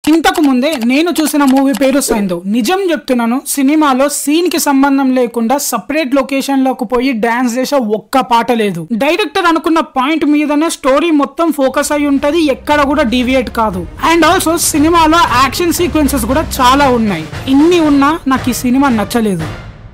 ఇంతకు ముందే నేను చూసిన మూవీ పేరు సైందు నిజం చెప్తున్నాను సినిమాలో సీన్ కి సంబంధం లేకుండా సపరేట్ లొకేషన్ లోకి పోయి డాన్స్ చేసే ఒక్క పాట లేదు డైరెక్టర్ అనుకున్న పాయింట్ మీదనే స్టోరీ మొత్తం ఫోకస్ అయి ఉంటది ఎక్కడ కూడా డీవియేట్ కాదు అండ్ ఆల్సో సినిమాలో యాక్షన్ సీక్వెన్సెస్ కూడా చాలా ఉన్నాయి ఇన్ని ఉన్నా నాకు ఈ సినిమా నచ్చలేదు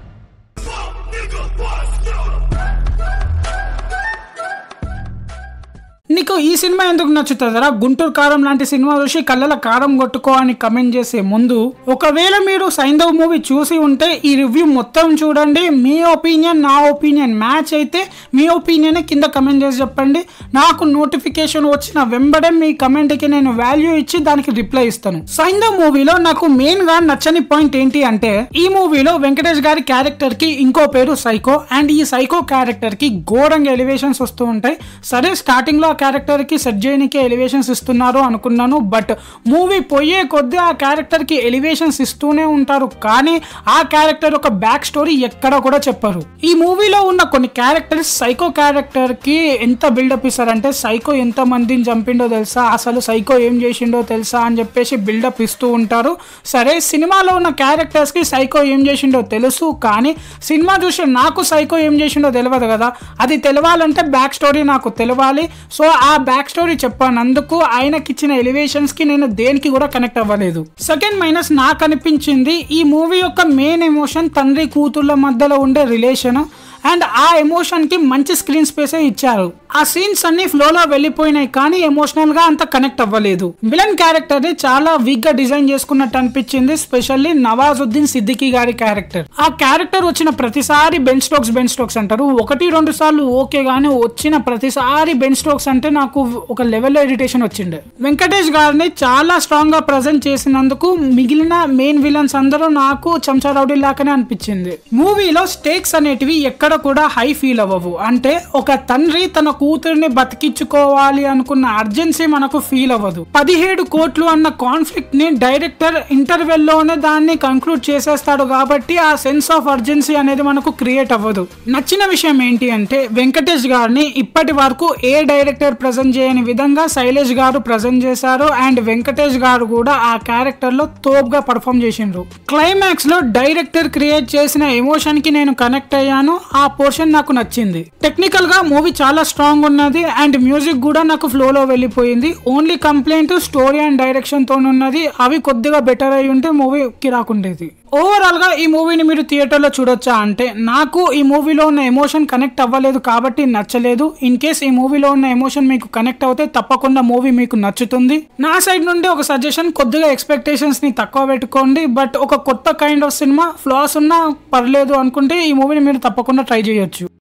నీకు ఈ సినిమా ఎందుకు నచ్చుతుందరా గుంటూరు కారం లాంటి సినిమా చూసి కళ్ళల కారం కొట్టుకో అని కమెంట్ చేసే ముందు ఒకవేళ మీరు సైంధవ్ మూవీ చూసి ఉంటే ఈ రివ్యూ మొత్తం చూడండి మీ ఒపీనియన్ నా ఒపీనియన్ మ్యాచ్ అయితే మీ ఒపీనియన్ కింద కమెంట్ చేసి చెప్పండి నాకు నోటిఫికేషన్ వచ్చిన వెంబడే మీ కమెంట్కి నేను వాల్యూ ఇచ్చి దానికి రిప్లై ఇస్తాను సైంధవ్ మూవీలో నాకు మెయిన్ గా నచ్చని పాయింట్ ఏంటి అంటే ఈ మూవీలో వెంకటేష్ గారి క్యారెక్టర్ కి ఇంకో పేరు సైకో అండ్ ఈ సైకో క్యారెక్టర్ కి ఘోరంగా ఎలివేషన్స్ వస్తూ ఉంటాయి సరే స్టార్టింగ్ లో ఆ క్యారెక్టర్ కి సెట్ చేయడానికి ఎలివేషన్స్ ఇస్తున్నారు అనుకున్నాను బట్ మూవీ పోయే కొద్దీ ఆ క్యారెక్టర్ కి ఎలివేషన్స్ ఇస్తూనే ఉంటారు కానీ ఆ క్యారెక్టర్ ఒక బ్యాక్ స్టోరీ ఎక్కడ కూడా చెప్పరు ఈ మూవీలో ఉన్న కొన్ని క్యారెక్టర్స్ సైకో క్యారెక్టర్ కి ఎంత బిల్డప్ ఇస్తారంటే సైకో ఎంత మందిని చంపిండో తెలుసా అసలు సైకో ఏం చేసిండో తెలుసా అని చెప్పేసి బిల్డప్ ఇస్తూ ఉంటారు సరే సినిమాలో ఉన్న క్యారెక్టర్స్ కి సైకో ఏం చేసిండో తెలుసు కానీ సినిమా చూసి నాకు సైకో ఏం చేసిండో తెలియదు కదా అది తెలవాలంటే బ్యాక్ స్టోరీ నాకు తెలవాలి సో ఆ బ్యాక్ స్టోరీ చెప్పానందుకు ఆయనకి ఇచ్చిన ఎలివేషన్స్ కి నేను దేనికి కూడా కనెక్ట్ అవ్వలేదు సెకండ్ మైనస్ నాకు అనిపించింది ఈ మూవీ యొక్క మెయిన్ ఎమోషన్ తండ్రి కూతుళ్ళ మధ్యలో ఉండే రిలేషన్ అండ్ ఆ ఎమోషన్ కి మంచి స్క్రీన్ స్పేసే ఇచ్చారు ఆ సీన్స్ అన్ని ఫ్లోలో వెళ్ళిపోయినాయి కానీ ఎమోషనల్ గా అంత కనెక్ట్ అవ్వలేదు విలన్ క్యారెక్టర్ ని చాలా వీక్ గా డిజైన్ చేసుకున్నట్టు అనిపించింది స్పెషల్లీ నవాజుద్దీన్ సిద్దికి గారి క్యారెక్టర్ ఆ క్యారెక్టర్ వచ్చిన ప్రతిసారి బెన్ స్టోక్స్ బెన్ స్టోక్స్ అంటారు ఒకటి రెండు సార్లు ఓకే గానీ వచ్చిన ప్రతిసారి బెన్ స్టోక్స్ అంటే నాకు ఒక లెవెల్లో ఇరిటేషన్ వచ్చిండే వెంకటేష్ గారిని చాలా స్ట్రాంగ్ గా ప్రజెంట్ చేసినందుకు మిగిలిన మెయిన్ విలన్స్ అందరూ నాకు చెంచా రౌడీ లాగానే అనిపించింది మూవీలో స్టేక్స్ అనేటివి ఎక్కడ కూడా హై ఫీల్ అవ్వవు అంటే ఒక తండ్రి తన కూతురిని బతికించుకోవాలి అనుకున్న అర్జెన్సీ మనకు ఫీల్ అవ్వదు పదిహేడు కోట్లు అన్న కాన్ఫ్లిక్ట్ ని డైరెక్టర్ ఇంటర్వెల్ లోనే దాన్ని కంక్లూడ్ చేసేస్తాడు కాబట్టి ఆ సెన్స్ ఆఫ్ అర్జెన్సీ అనేది మనకు క్రియేట్ అవ్వదు నచ్చిన విషయం ఏంటి అంటే వెంకటేష్ గారిని ఇప్పటి వరకు ఏ డైరెక్టర్ ప్రజెంట్ చేయని విధంగా శైలేష్ గారు ప్రజెంట్ చేశారు అండ్ వెంకటేష్ గారు కూడా ఆ క్యారెక్టర్ లో తోపుగా పర్ఫామ్ చేసిండ్రు క్లైమాక్స్ లో డైరెక్టర్ క్రియేట్ చేసిన ఎమోషన్ కి నేను కనెక్ట్ అయ్యాను ఆ పోర్షన్ నాకు నచ్చింది టెక్నికల్ గా మూవీ చాలా స్ట్రాంగ్ ఉన్నది అండ్ మ్యూజిక్ కూడా నాకు ఫ్లోలో వెళ్ళిపోయింది only complaint story and direction తో ఉన్నది అవి కొద్దిగా బెటర్ అయి ఉంటే మూవీ కిరాకుండేది ఓవరాల్ గా ఈ మూవీని మీరు థియేటర్ లో చూడొచ్చా అంటే నాకు ఈ మూవీలో ఉన్న ఎమోషన్ కనెక్ట్ అవ్వలేదు కాబట్టి నచ్చలేదు ఇన్ కేస్ ఈ మూవీలో ఉన్న ఎమోషన్ మీకు కనెక్ట్ అవుతే తప్పకుండా మూవీ మీకు నచ్చుతుంది నా సైడ్ నుండి ఒక సజెషన్ కొద్దిగా ఎక్స్పెక్టేషన్స్ ని తక్కువ పెట్టుకోండి బట్ ఒక కొత్త కైండ్ ఆఫ్ సినిమా ఫ్లాస్ ఉన్నా పర్లేదు అనుకుంటే ఈ మూవీని మీరు తప్పకుండా ట్రై చేయొచ్చు